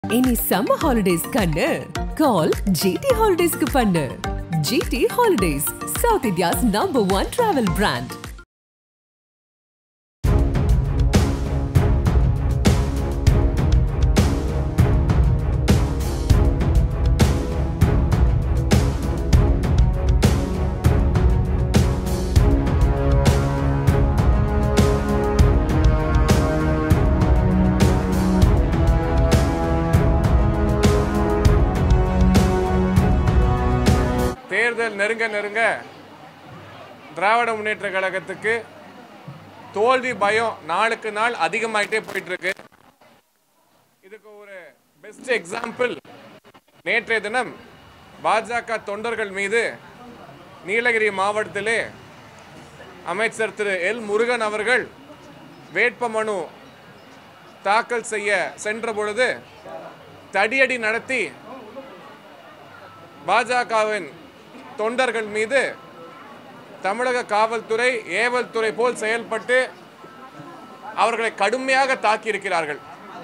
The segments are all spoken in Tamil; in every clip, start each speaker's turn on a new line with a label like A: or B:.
A: இனி சம்மர் ஹாலிடேஸ் கண்ணு கால் ஜிடி ஹாலிடேஸ்க்கு பண்ணு GT Holidays South India's number one travel brand
B: தேர்தல் நெருங்க நெருங்க திராவிட முன்னேற்ற கழகத்துக்கு தோல்வி பயம் நாளுக்கு நாள் அதிகமாயிட்டே போயிட்டு இருக்கு இதுக்கு ஒரு பெஸ்ட் எக்ஸாம்பிள் நேற்றைய தினம் பாஜக தொண்டர்கள் மீது நீலகிரி மாவட்டத்திலே அமைச்சர் திரு எல் முருகன் அவர்கள் வேட்புமனு தாக்கல் செய்ய சென்ற பொழுது தடியடி நடத்தி பாஜகவின் தொண்டர்கள் மீது தமிழக காவல்துறை ஏவல் துறை போல் செயல்பட்டு அவர்களை கடுமையாக தாக்கியிருக்கிறார்கள்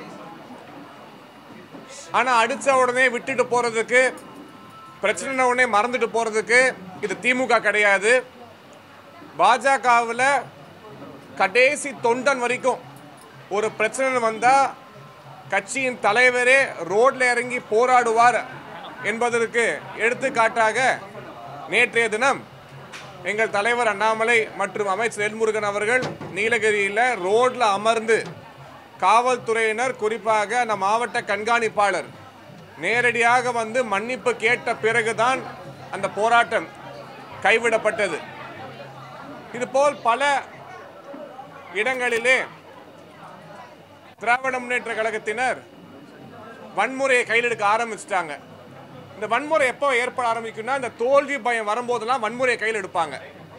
B: ஆனா அடிச்ச உடனே விட்டுட்டு போறதுக்கு பிரச்சனை உடனே மறந்துட்டு போறதுக்கு இது திமுக கிடையாது பாஜகவில் கடைசி தொண்டன் வரைக்கும் ஒரு பிரச்சனை வந்தா கட்சியின் தலைவரே ரோட்ல இறங்கி போராடுவார் என்பதற்கு எடுத்துக்காட்டாக நேற்றைய தினம் எங்கள் தலைவர் அண்ணாமலை மற்றும் அமைச்சர் எல்முருகன் அவர்கள் நீலகிரியில் ரோட்ல அமர்ந்து காவல்துறையினர் குறிப்பாக அந்த மாவட்ட கண்காணிப்பாளர் நேரடியாக வந்து மன்னிப்பு கேட்ட பிறகுதான் அந்த போராட்டம் கைவிடப்பட்டது இதுபோல் பல இடங்களிலே திராவிட முன்னேற்ற கழகத்தினர் வன்முறையை கையில் எடுக்க ஆரம்பிச்சிட்டாங்க இந்த வன்முறை எப்போ ஏற்பட ஆரம்பிக்கும்னா இந்த தோல்வி பயம் வரும்போதெல்லாம் வன்முறையை கையில் எடுப்பாங்க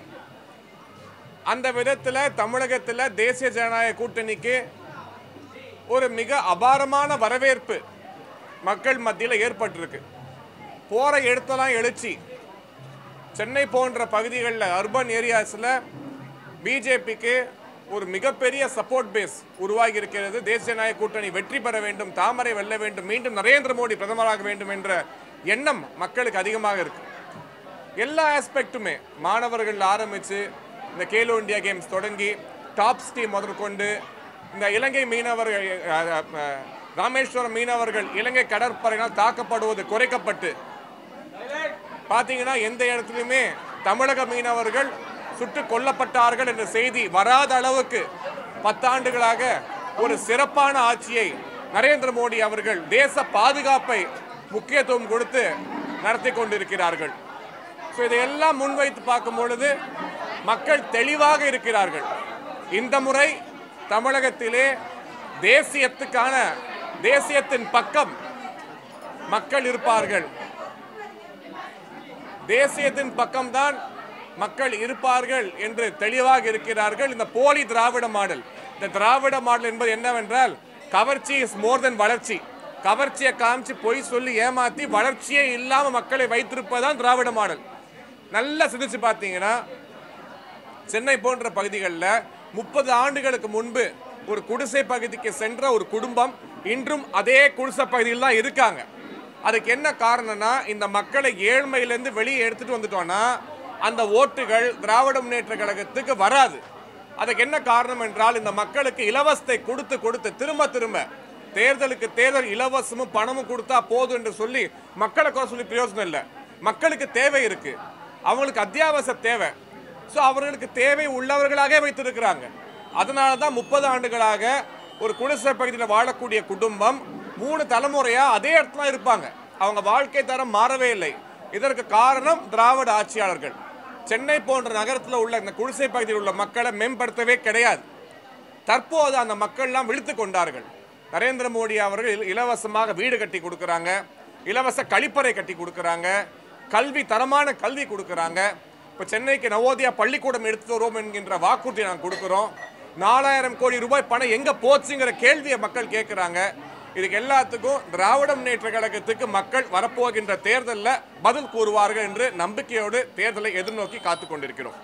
B: அந்த விதத்தில் தமிழகத்தில் தேசிய ஜனநாயக கூட்டணிக்கு ஒரு மிக அபாரமான வரவேற்பு மக்கள் மத்தியில் ஏற்பட்டிருக்கு போற எடுத்தெல்லாம் எழுச்சி சென்னை போன்ற பகுதிகளில் அர்பன் ஏரியாஸில் பிஜேபிக்கு ஒரு மிகப்பெரிய சப்போர்ட் பேஸ் உருவாகி இருக்கிறது தேசிய நாயக கூட்டணி வெற்றி பெற வேண்டும் தாமரை வெல்ல வேண்டும் மீண்டும் நரேந்திர மோடி பிரதமராக வேண்டும் என்ற எண்ணம் மக்களுக்கு அதிகமாக இருக்கு எல்லா ஆஸ்பெக்ட்டுமே மாணவர்கள் ஆரம்பித்து இந்த கேலோ இந்தியா கேம்ஸ் தொடங்கி டாப்ஸ் டீம் முதற்கொண்டு இந்த இலங்கை மீனவர்கள் அஹ், அஹ், ராமேஸ்வரம் மீனவர்கள் இலங்கை கடற்படையினால் தாக்கப்படுவது குறைக்கப்பட்டு பார்த்தீங்கன்னா எந்த இடத்துலையுமே தமிழக மீனவர்கள் சுட்டுக் கொல்லப்பட்டார்கள் என்ற செய்தி வராத அளவுக்கு பத்தாண்டுகளாக ஒரு சிறப்பான ஆட்சியை நரேந்திர மோடி அவர்கள் தேச பாதுகாப்பை முக்கியத்துவம் கொடுத்து நடத்தி கொண்டிருக்கிறார்கள் ஸோ இதையெல்லாம் முன்வைத்து பார்க்கும் பொழுது மக்கள் தெளிவாக இருக்கிறார்கள் இந்த முறை தமிழகத்திலே தேசியத்துக்கான தேசியத்தின் பக்கம் மக்கள் இருப்பார்கள் தேசியத்தின் பக்கம்தான் மக்கள் இருப்பார்கள் என்று தெளிவாக இருக்கிறார்கள் இந்த போலி திராவிட மாடல் இந்த திராவிட மாடல் என்பது என்னவென்றால் கவர்ச்சி இஸ் மோர் தென் வளர்ச்சி கவர்ச்சியை காமிச்சு பொய் சொல்லி ஏமாத்தி வளர்ச்சியே இல்லாம மக்களை வைத்திருப்பதுதான் திராவிட மாடல் நல்லா சிந்திச்சு பார்த்தீங்கன்னா சென்னை போன்ற பகுதிகளில் முப்பது ஆண்டுகளுக்கு முன்பு ஒரு குடிசை பகுதிக்கு சென்ற ஒரு குடும்பம் இன்றும் அதே குடிசை பகுதியில் தான் இருக்காங்க அதுக்கு என்ன காரணம்னா இந்த மக்களை ஏழ்மையிலேருந்து வெளியே எடுத்துட்டு வந்துட்டோம்னா அந்த ஓட்டுகள் திராவிட முன்னேற்ற கழகத்துக்கு வராது அதுக்கு என்ன காரணம் என்றால் இந்த மக்களுக்கு இலவசத்தை கொடுத்து கொடுத்து திரும்ப திரும்ப தேர்தலுக்கு தேர்தல் இலவசமும் பணமும் கொடுத்தா போதும் என்று சொல்லி மக்களை குறை சொல்லி பிரயோஜனம் இல்லை மக்களுக்கு தேவை இருக்கு அவங்களுக்கு அத்தியாவசிய தேவை ஸோ அவர்களுக்கு தேவை உள்ளவர்களாக வைத்திருக்கிறாங்க அதனால தான் முப்பது ஆண்டுகளாக ஒரு குடிசை பகுதியில் வாழக்கூடிய குடும்பம் மூணு தலைமுறையா அதே இடத்துல தான் இருப்பாங்க அவங்க வாழ்க்கை தரம் மாறவே இல்லை இதற்கு காரணம் திராவிட ஆட்சியாளர்கள் சென்னை போன்ற நகரத்தில் உள்ள இந்த குடிசை பகுதியில் உள்ள மக்களை மேம்படுத்தவே கிடையாது தற்போது அந்த மக்கள்லாம் விழித்து கொண்டார்கள் நரேந்திர மோடி அவர்கள் இல- இலவசமாக வீடு கட்டி கொடுக்குறாங்க இலவச கழிப்பறை கட்டி கொடுக்குறாங்க கல்வி தரமான கல்வி கொடுக்குறாங்க இப்போ சென்னைக்கு நவோதயா பள்ளிக்கூடம் எடுத்து வருவோம் என்கின்ற வாக்குறுதி நாங்கள் கொடுக்குறோம் நாலாயிரம் கோடி ரூபாய் பணம் எங்கே போச்சுங்கிற கேள்வியை மக்கள் கேட்குறாங்க இதுக்கு எல்லாத்துக்கும் திராவிட முன்னேற்ற கழகத்துக்கு மக்கள் வரப்போகின்ற தேர்தலில் பதில் கூறுவார்கள் என்று நம்பிக்கையோடு தேர்தலை எதிர்நோக்கி காத்து கொண்டிருக்கிறோம்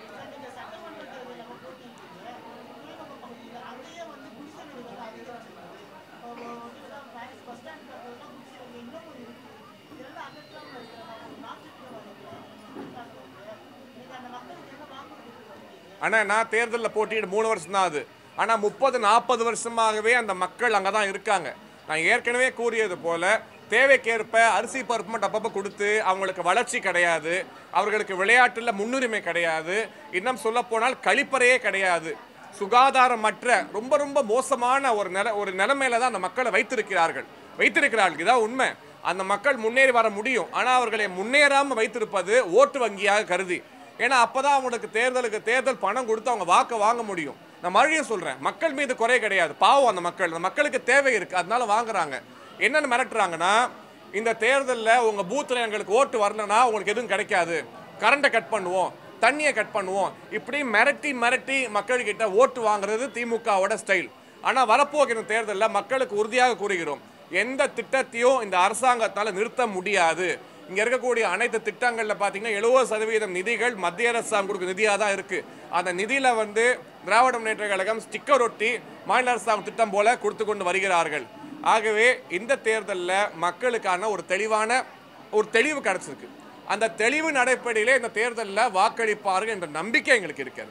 B: அண்ணா நான் தேர்தலில் போட்டியிட்டு மூணு வருஷம் தான் அது ஆனால் முப்பது நாற்பது வருஷமாகவே அந்த மக்கள் அங்கே தான் இருக்காங்க நான் ஏற்கனவே கூறியது போல தேவைக்கேற்ப அரிசி பருப்பு மட்டும் அப்பப்போ கொடுத்து அவங்களுக்கு வளர்ச்சி கிடையாது அவர்களுக்கு விளையாட்டில் முன்னுரிமை கிடையாது இன்னும் சொல்ல போனால் கழிப்பறையே கிடையாது சுகாதாரமற்ற ரொம்ப ரொம்ப மோசமான ஒரு நில ஒரு நிலைமையில தான் அந்த மக்களை வைத்திருக்கிறார்கள் வைத்திருக்கிறார்கள் இதான் உண்மை அந்த மக்கள் முன்னேறி வர முடியும் ஆனால் அவர்களை முன்னேறாமல் வைத்திருப்பது ஓட்டு வங்கியாக கருதி ஏன்னா அப்பதான் அவங்களுக்கு தேர்தலுக்கு தேர்தல் பணம் கொடுத்து அவங்க வாக்க வாங்க முடியும் நான் மறுபடியும் சொல்றேன் மக்கள் மீது குறை கிடையாது பாவம் அந்த மக்கள் அந்த மக்களுக்கு தேவை இருக்கு அதனால வாங்குறாங்க என்னன்னு மிரட்டுறாங்கன்னா இந்த தேர்தலில் உங்க பூத்துல எங்களுக்கு ஓட்டு வரலன்னா உங்களுக்கு எதுவும் கிடைக்காது கரண்ட்டை கட் பண்ணுவோம் தண்ணியை கட் பண்ணுவோம் இப்படி மிரட்டி மிரட்டி மக்கள்கிட்ட ஓட்டு வாங்குறது திமுகவோட ஸ்டைல் ஆனா வரப்போகிற தேர்தலில் மக்களுக்கு உறுதியாக கூறுகிறோம் எந்த திட்டத்தையும் இந்த அரசாங்கத்தால நிறுத்த முடியாது இங்க இருக்கக்கூடிய அனைத்து திட்டங்கள்ல பாத்தீங்கன்னா எழுபது சதவீதம் நிதிகள் மத்திய அரசாங்கம் கொடுக்க நிதியா தான் இருக்கு அந்த நிதியில வந்து திராவிட முன்னேற்ற கழகம் ஸ்டிக்கர் ஒட்டி மாநில அரசாங்கம் திட்டம் போல கொடுத்து கொண்டு வருகிறார்கள் ஆகவே இந்த தேர்தலில் மக்களுக்கான ஒரு தெளிவான ஒரு தெளிவு கிடைச்சிருக்கு அந்த தெளிவு அடிப்படையிலே இந்த தேர்தலில் வாக்களிப்பார்கள் என்ற நம்பிக்கை எங்களுக்கு இருக்கிறது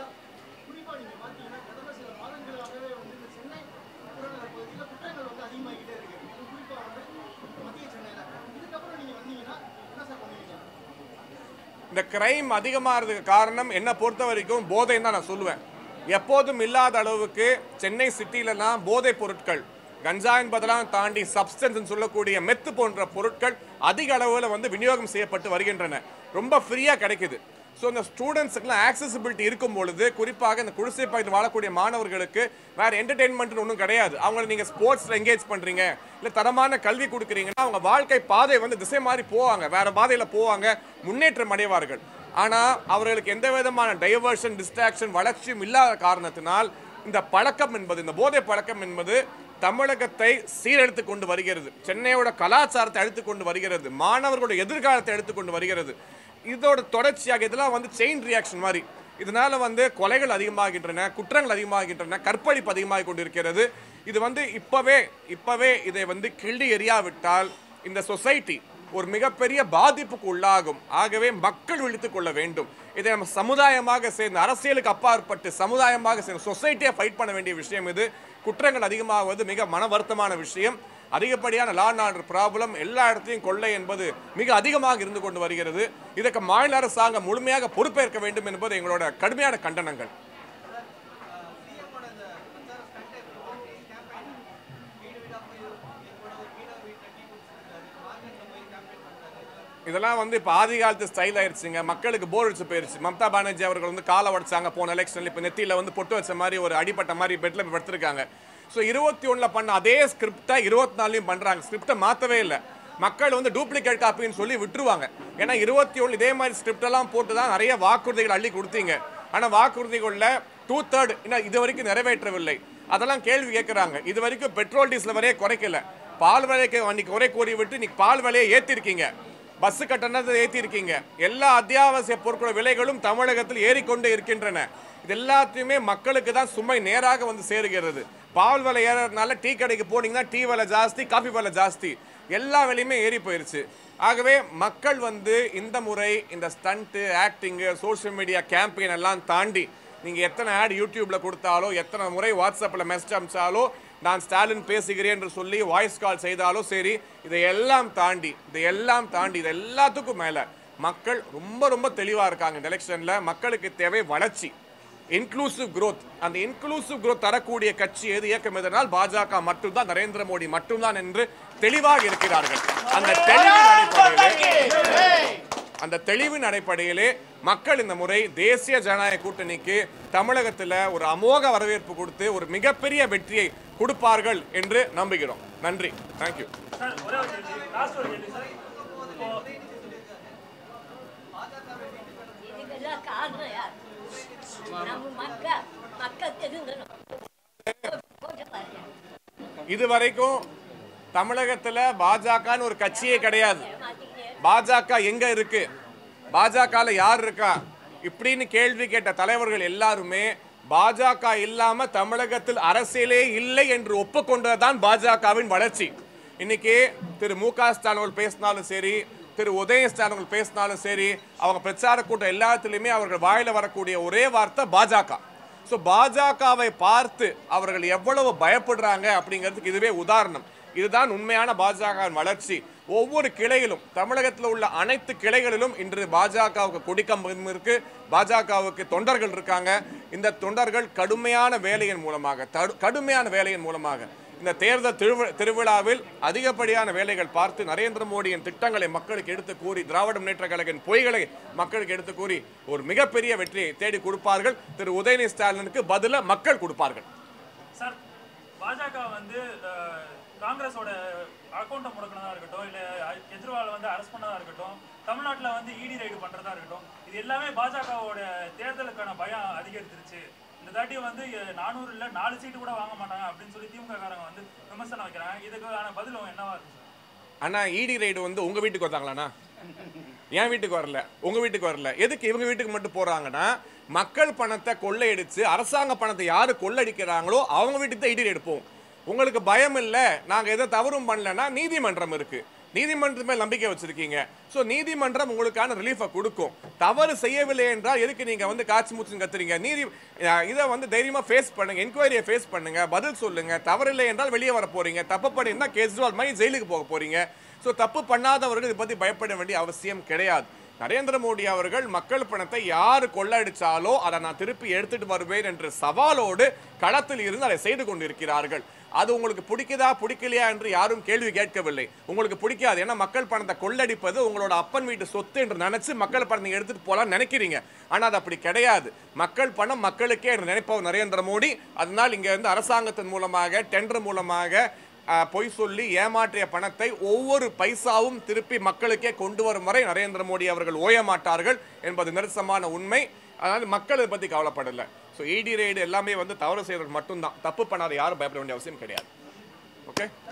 B: இந்த கிரைம் அதிகமாகிறதுக்கு காரணம் என்னை பொறுத்த வரைக்கும் போதைன்னு தான் நான் சொல்லுவேன் எப்போதும் இல்லாத அளவுக்கு சென்னை சிட்டிலலாம் போதைப் பொருட்கள் கஞ்சா என்பதெல்லாம் தாண்டி சப்ஸ்டன்ஸ் சொல்லக்கூடிய மெத்து போன்ற பொருட்கள் அதிக அளவில் வந்து விநியோகம் செய்யப்பட்டு வருகின்றன ரொம்ப ஃப்ரீயாக கிடைக்குது ஸோ இந்த ஸ்டூடெண்ட்ஸுக்குலாம் ஆக்சசிபிலிட்டி இருக்கும் பொழுது குறிப்பாக இந்த குடிசை பகுதியில் வாழக்கூடிய மாணவர்களுக்கு வேற என்டர்டெயின்மெண்ட் ஒன்றும் கிடையாது அவங்களை நீங்கள் ஸ்போர்ட்ஸில் என்கேஜ் பண்ணுறீங்க இல்லை தரமான கல்வி கொடுக்குறீங்கன்னா அவங்க வாழ்க்கை பாதை வந்து திசை மாறி போவாங்க வேற பாதையில் போவாங்க முன்னேற்றம் அடைவார்கள் ஆனால் அவர்களுக்கு எந்த விதமான டைவர்ஷன் டிஸ்ட்ராக்ஷன் வளர்ச்சியும் இல்லாத காரணத்தினால் இந்த பழக்கம் என்பது இந்த போதை பழக்கம் என்பது தமிழகத்தை சீரெடுத்து கொண்டு வருகிறது சென்னையோட கலாச்சாரத்தை அழுத்து கொண்டு வருகிறது மாணவர்களோட எதிர்காலத்தை எடுத்து கொண்டு வருகிறது இதோட தொடர்ச்சியாக இதெல்லாம் வந்து செயின் ரியாக்ஷன் மாதிரி இதனால வந்து கொலைகள் அதிகமாகின்றன குற்றங்கள் அதிகமாகின்றன கற்பழிப்பு அதிகமாகி கொண்டிருக்கிறது இது வந்து இப்பவே இப்பவே இதை வந்து கிள்ளி எறியாவிட்டால் இந்த சொசைட்டி ஒரு மிகப்பெரிய பாதிப்புக்கு உள்ளாகும் ஆகவே மக்கள் விழித்துக் கொள்ள வேண்டும் இதை நம்ம சமுதாயமாக சேர்ந்து அரசியலுக்கு அப்பாற்பட்டு சமுதாயமாக சேர்ந்து சொசைட்டியை ஃபைட் பண்ண வேண்டிய விஷயம் இது குற்றங்கள் அதிகமாகுவது மிக மன வருத்தமான விஷயம் அதிகப்படியான லா அண்ட் ஆர்டர் ப்ராப்ளம் எல்லா இடத்தையும் கொள்ளை என்பது மிக அதிகமாக இருந்து கொண்டு வருகிறது இதற்கு மாநில அரசாங்கம் முழுமையாக பொறுப்பேற்க வேண்டும் என்பது எங்களோட கடுமையான கண்டனங்கள் இதெல்லாம் வந்து இப்போ ஆதி காலத்து ஸ்டைல் ஆயிடுச்சுங்க மக்களுக்கு போர் அடிச்சு போயிருச்சு மம்தா பானர்ஜி அவர்கள் வந்து காலை உடைச்சாங்க போன எலெக்ஷன்ல இப்போ நெத்தியில வந்து பொட்டு வச்ச மாதிரி ஒரு அடிப்பட்ட மாதிரி பெட்ல படுத்திருக்காங்க ஸோ இருபத்தி ஒண்ணுல பண்ண அதே ஸ்கிரிப்டை இருபத்தி நாலுலையும் பண்றாங்க ஸ்கிரிப்டை மாற்றவே இல்லை மக்கள் வந்து டூப்ளிகேட் காப்பின்னு சொல்லி விட்டுருவாங்க ஏன்னா இருபத்தி ஒன்று இதே மாதிரி ஸ்கிரிப்ட் எல்லாம் போட்டு தான் நிறைய வாக்குறுதிகள் அள்ளி கொடுத்தீங்க ஆனால் வாக்குறுதிகளில் டூ தேர்ட் இன்னும் இது வரைக்கும் நிறைவேற்றவில்லை அதெல்லாம் கேள்வி கேட்குறாங்க இது வரைக்கும் பெட்ரோல் டீசல் வரையே குறைக்கல பால் விலைக்கு அன்னைக்கு குறை கூறி விட்டு இன்னைக்கு பால் விலையை ஏற்றிருக்கீங்க பஸ் கட்டணத்தை ஏற்றி இருக்கீங்க எல்லா அத்தியாவசிய பொருட்களோட விலைகளும் தமிழகத்தில் ஏறிக்கொண்டே இருக்கின்றன இது எல்லாத்தையுமே மக்களுக்கு தான் சுமை நேராக வந்து சேருகிறது பால் விலை ஏறதுனால டீ கடைக்கு போனீங்கன்னா டீ விலை ஜாஸ்தி காஃபி விலை ஜாஸ்தி எல்லா விலையுமே ஏறி போயிருச்சு ஆகவே மக்கள் வந்து இந்த முறை இந்த stunt acting social media campaign எல்லாம் தாண்டி நீங்கள் எத்தனை ஆட் யூடியூப்ல கொடுத்தாலோ எத்தனை முறை வாட்ஸ்அப்பில் மெசேஜ் அனுப்பிச்சாலோ நான் ஸ்டாலின் பேசுகிறேன் என்று சொல்லி வாய்ஸ் கால் செய்தாலும் சரி இதையெல்லாம் தாண்டி இதையெல்லாம் தாண்டி இது எல்லாத்துக்கும் மேலே மக்கள் ரொம்ப ரொம்ப தெளிவாக இருக்காங்க இந்த எலெக்ஷனில் மக்களுக்கு தேவை வளர்ச்சி இன்க்ளூசிவ் growth அந்த இன்க்ளூசிவ் growth தரக்கூடிய கட்சி எது இயக்கம் எதனால் பாஜக மட்டும்தான் நரேந்திர மோடி மட்டும்தான் என்று தெளிவாக இருக்கிறார்கள் அந்த தெளிவின் அடிப்படையிலே அந்த தெளிவின் அடிப்படையிலே மக்கள் இந்த முறை தேசிய ஜனநாயக கூட்டணிக்கு தமிழகத்தில் ஒரு அமோக வரவேற்பு கொடுத்து ஒரு மிகப்பெரிய வெற்றியை கொடுப்பார்கள் என்று நம்புகிறோம் நன்றி தேங்க்யூ
C: சார் ஒரே ஒரு கேள்வி லாஸ்ட் ஒரு கேள்வி சார் இப்போ
D: இதுக்கெல்லாம் காரணம் யார் நம்ம மக்கள் மக்கள் தெரிஞ்சுக்கணும் போட்டு பாருங்க
B: இது வரைக்கும் தமிழகத்துல பாஜகன்னு ஒரு கட்சியே கிடையாது
D: மாத்திக்கிட்டே
B: பாஜக எங்க இருக்கு பாஜகல யார் இருக்கா இப்படின்னு கேள்வி கேட்ட தலைவர்கள் எல்லாருமே பாஜக இல்லாம தமிழகத்தில் அரசியலே இல்லை என்று ஒப்புக்கொண்டதுதான் பாஜகவின் வளர்ச்சி இன்னைக்கு திரு மு க ஸ்டாலின் அவர்கள் பேசினாலும் சரி திரு உதய ஸ்டாலின் அவர்கள் பேசினாலும் சரி அவங்க பிரச்சார கூட்டம் எல்லாத்துலேயுமே அவர்கள் வாயில வரக்கூடிய ஒரே வார்த்தை பாஜக ஸோ பாஜகவை பார்த்து அவர்கள் எவ்வளவு பயப்படுறாங்க அப்படிங்கிறதுக்கு இதுவே உதாரணம் இதுதான் உண்மையான பாஜகவின் வளர்ச்சி ஒவ்வொரு கிளையிலும் தமிழகத்தில் உள்ள அனைத்து கிளைகளிலும் இன்று பாஜகவுக்கு கொடிக்கம்பம் இருக்கு பாஜகவுக்கு தொண்டர்கள் இருக்காங்க இந்த தொண்டர்கள் கடுமையான வேலையின் மூலமாக தடு- கடுமையான வேலையின் மூலமாக இந்த தேர்தல் திருவி திருவிழாவில் அதிகப்படியான வேலைகள் பார்த்து நரேந்திர மோடியின் திட்டங்களை மக்களுக்கு எடுத்து கூறி திராவிட முன்னேற்ற கழகின் பொய்களை மக்களுக்கு எடுத்து கூறி ஒரு மிகப்பெரிய வெற்றியை தேடி கொடுப்பார்கள் திரு உதயநிதி ஸ்டாலினுக்கு பதிலா மக்கள் கொடுப்பார்கள்
C: சார் பாஜக வந்து அஹ், காங்கிரஸோட அக்கௌண்ட்டை முடக்கினதா இருக்கட்டும் இல்ல அஹ், கெஜ்ரிவால் வந்து அரெஸ்ட் பண்ணதா இருக்கட்டும் தமிழ்நாட்டுல வந்து இடி ரைடு பண்றதா இருக்கட்டும் இது எல்லாமே பாஜகவோட தேர்தலுக்கான பயம் அதிகரிச்சிருச்சு இந்த தாட்டி வந்து அஹ், நானூறு இல்ல நாலு சீட்டு கூட வாங்க மாட்டாங்க அப்படின்னு சொல்லி திமுக காரங்க வந்து விமர்சனம் வைக்கிறாங்க இதுக்கான பதில் என்னவா இருக்கு சார்
B: அண்ணா இடி ரைடு வந்து உங்க வீட்டுக்கு வந்தாங்களாண்ணா என் வீட்டுக்கு வரல உங்க வீட்டுக்கு வரல எதுக்கு இவங்க வீட்டுக்கு மட்டும் போறாங்கன்னா மக்கள் பணத்தை கொள்ளையடிச்சு அரசாங்க பணத்தை யாரு கொள்ளடிக்கிறாங்களோ அவங்க வீட்டுக்கு தான் இடி ரைடு போகும் உங்களுக்கு பயம் இல்ல நாங்க எதை தவறும் பண்ணலன்னா நீதிமன்றம் இருக்கு நீதிமன்றத்து மேல் நம்பிக்கை வச்சிருக்கீங்க ஸோ நீதிமன்றம் உங்களுக்கான ரிலீஃபை கொடுக்கும் தவறு செய்யவில்லை என்றால் எதுக்கு நீங்க வந்து காய்ச்சி மூச்சுன்னு கத்துறீங்க நீதி அஹ் இதை வந்து தைரியமா ஃபேஸ் பண்ணுங்க என்கொயரியை ஃபேஸ் பண்ணுங்க பதில் சொல்லுங்க தவறில்லை என்றால் வெளியே வர போறீங்க தப்பு பண்ணியிருந்தா கெஜ்ரிவால் மாதிரி ஜெயிலுக்கு போக போறீங்க ஸோ தப்பு பண்ணாதவர்கள் இதை பத்தி பயப்பட வேண்டிய அவசியம் கிடையாது நரேந்திர மோடி அவர்கள் மக்கள் பணத்தை யார் கொள்ளடிச்சாலோ அதை நான் திருப்பி எடுத்துட்டு வருவேன் என்ற சவாலோடு களத்தில் இருந்து அதை செய்து கொண்டிருக்கிறார்கள் அது உங்களுக்கு பிடிக்குதா பிடிக்கலையா என்று யாரும் கேள்வி கேட்கவில்லை உங்களுக்கு பிடிக்காது ஏன்னா மக்கள் பணத்தை கொள்ளடிப்பது உங்களோட அப்பன் வீட்டு சொத்து என்று நினைச்சு மக்கள் பணத்தை நீங்க எடுத்துட்டு போலாம் நினைக்கிறீங்க ஆனா அது அப்படி கிடையாது மக்கள் பணம் மக்களுக்கே என்று நினைப்பவர் நரேந்திர மோடி அதனால் இங்க இருந்து அரசாங்கத்தின் மூலமாக டெண்டர் மூலமாக ஆஹ், பொய் சொல்லி ஏமாற்றிய பணத்தை ஒவ்வொரு பைசாவும் திருப்பி மக்களுக்கே கொண்டு வரும் வரை நரேந்திர மோடி அவர்கள் ஓய மாட்டார்கள் என்பது நிரசமான உண்மை அதாவது மக்கள் இதை பத்தி கவலைப்படல ஸோ இடி ரைடு எல்லாமே வந்து தவறு செய்யறவர்கள் மட்டும்தான் தப்பு பண்ணாத யாரும் பயப்பட வேண்டிய அவசியம் கிடையாது ஓகே